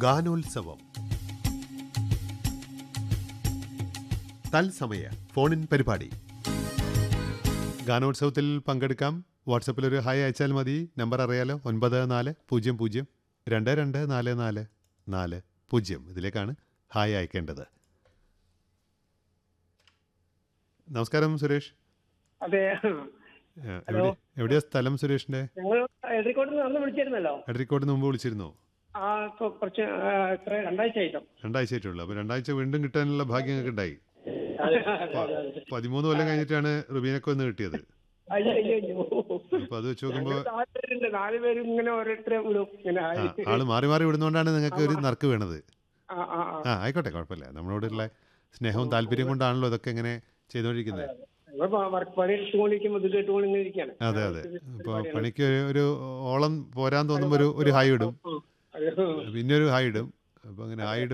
ഗാനോത്സവം തത്സമയ ഫോണിൻ പരിപാടി ഗാനോത്സവത്തിൽ പങ്കെടുക്കാം വാട്സപ്പിൽ ഒരു ഹായ് അയച്ചാൽ മതി നമ്പർ അറിയാലോ ഒൻപത് നാല് പൂജ്യം പൂജ്യം രണ്ട് രണ്ട് നാല് നാല് നാല് പൂജ്യം ഇതിലേക്കാണ് ഹായ് അയക്കേണ്ടത് നമസ്കാരം സുരേഷ് അതെ ഏഹ്, എവിടെ എവിടെയാ സ്ഥലം സുരേഷിന്റെ ഞങ്ങൾ എതിർക്കോട്ട് നിന്ന് അന്ന് വിളിച്ചിരുന്നല്ലോ എടരിക്കോട്ട് മുമ്പ് വിളിച്ചിരുന്നോ ആ ഇപ്പൊ കുറച്ച് ആ, എത്ര രണ്ടാഴ്ച ആയിട്ടോ രണ്ടാഴ്ച ആയിട്ടുള്ളൂ അപ്പൊ രണ്ടാഴ്ച വീണ്ടും കിട്ടാനുള്ള ഭാഗ്യം നിങ്ങൾക്ക് ഉണ്ടായി പതിമൂന്ന് കൊല്ലം കഴിഞ്ഞിട്ടാണ് റുബീനൊക്കെ വന്ന് കിട്ടിയത് അയ്യോ അയ്യോ അയ്യോ അപ്പൊ അത് വെച്ച് നോക്കുമ്പോ ഞങ്ങൾ നാല് പേരുണ്ട് നാല് പേരും ഇങ്ങനെ ഓരോരുത്തരെ വിടും ഇങ്ങനെ ആ, ആയി. ആള് മാറി മാറി വിടുന്നോണ്ടാണ് നിങ്ങൾക്ക് ഒരു നറുക്ക് വീണത് ആ ആ ആ ആ ആയിക്കോട്ടെ കുഴപ്പമില്ല നമ്മളോടുള്ള സ്നേഹവും താല്പര്യം കൊണ്ടാണല്ലോ ഇതൊക്കെ ഇങ്ങനെ ചെയ്തുകൊണ്ടിരിക്കുന്നത് ഞങ്ങൾ വർക്ക് പണി എടുത്തുകൊണ്ടിരിക്കുമ്പോൾ ഇത് കേട്ടുകൊണ്ട് ഇങ്ങനെ ഇരിക്കുകയാണ് അതെ അതെ അപ്പോൾ പണിക്ക് ഒരു- ഒരു ഓളം പോരാൻ തോന്നുമ്പോൾ ഒരു ഒരു ഹായ് ഇടും ഉം. അത് പിന്നെ ഒരു ഹായ് ഇടും അപ്പോൾ അങ്ങനെ ഹായ് ഇടും